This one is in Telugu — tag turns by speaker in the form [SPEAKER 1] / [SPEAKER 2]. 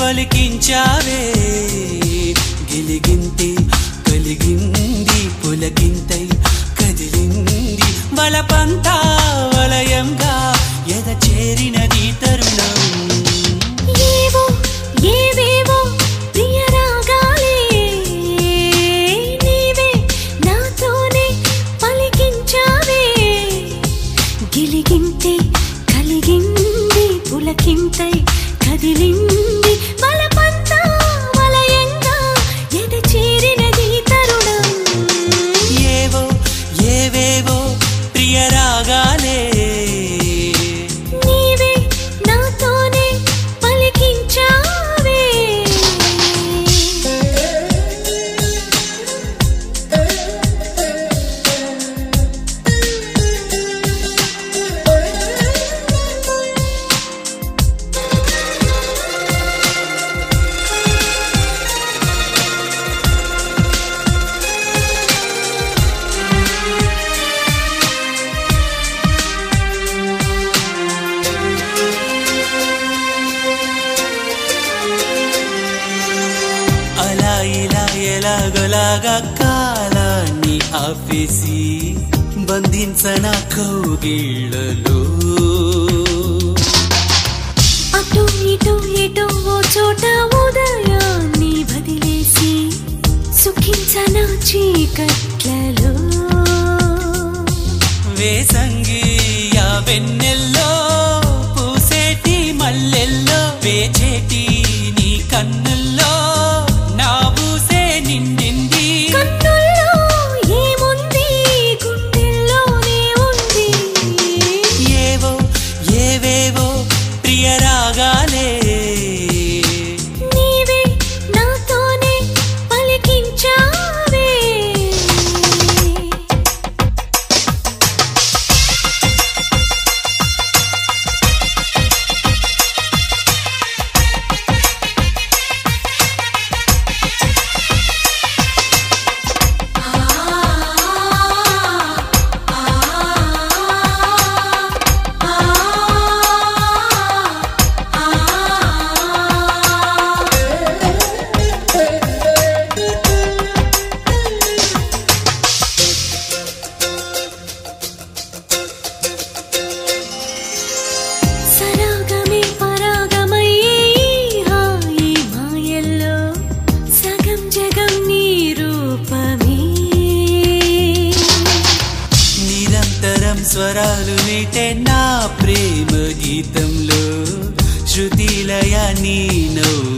[SPEAKER 1] పలికించావే గిలిగింతే కలిగింది పులకింతై కదిలింది బలపంతా వలయంగా ఎద చేరినది తరుణం
[SPEAKER 2] ఏవో ఏవేవో ప్రియ రాగాలే నీవే నాతోనే పలికించావే గిలిగింతే కలిగింది పులకింతై కదిలింది బలపంతా వలయంగా ఎద చేరినది తరుణం
[SPEAKER 1] ఏవో ఏవేవో ప్రియ రాగాలే
[SPEAKER 2] నీవే నాతోనే పలికించావే
[SPEAKER 1] అలా ఇలా ఎలాగోలాగా కాలాన్ని ఆపేసి బంధించన కౌగిళ్ళలో
[SPEAKER 2] అటు ఇటు ఎటు ఓ చోట ఉదయాన్ని వదిలేసి సుఖించన చీకట్లలో
[SPEAKER 1] వేసంగి ఆ వెన్నెల్లో పూసేటి మల్లెల్లో వేచేటి నీ కన్నుల్లో నా ఊసే నిండింది
[SPEAKER 2] కన్నుల్లో ఏముంది గుండెల్లోనే ఉంది
[SPEAKER 1] ఏవో ఏవేవో ప్రియ రాగాలే
[SPEAKER 2] నీవే నాతోనే పలికించావే సరాగమే పరాగమయ్యే ఈ హాయి మాయల్లో సగం జగం నీ రూపమే
[SPEAKER 1] నిరంతరం స్వరాలు మీటే నా ప్రేమ గీతంలో శృతిలయ నీ నవ్వు